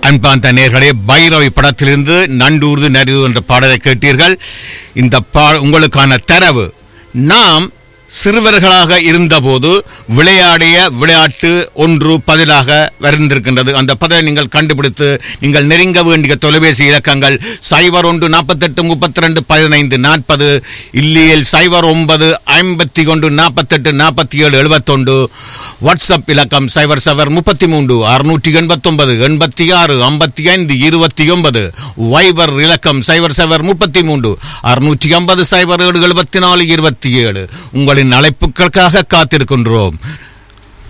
அன்பாந்த நேர்களே பைரவி படத்திலிருந்து நண்டூர்து நரிது என்ற பாடலை கேட்டீர்கள் இந்த பா உங்களுக்கான தரவு நாம் சிறுவர்களாக இருந்தபோது விளையாடிய விளையாட்டு ஒன்று பதிலாக வருந்திருக்கின்றது அந்த பதிலை நீங்கள் கண்டுபிடித்து நீங்கள் நெருங்க வேண்டிய தொலைபேசி இலக்கங்கள் சைபர் ஒன்று நாற்பத்தெட்டு முப்பத்தி ரெண்டு பதினைந்து நாற்பது இல்லியல் சைபர் ஒன்பது ஐம்பத்தி ஒன்று நாற்பத்தெட்டு நாற்பத்தி ஏழு எழுபத்தொன்று வாட்ஸ்அப் இலக்கம் சைபர் சைபர் முப்பத்தி மூன்று அறுநூற்றி எண்பத்தொன்பது எண்பத்தி ஆறு ஐம்பத்தி ஐந்து இருபத்தி ஒன்பது வைபர் இலக்கம் சைபர் சைபர் முப்பத்தி மூன்று அறுநூற்றி ஐம்பது சைபர் ஏழு எழுபத்தி நாலு இருபத்தி ஏழு உங்களின் அழைப்புகளுக்காக காத்திருக்கின்றோம்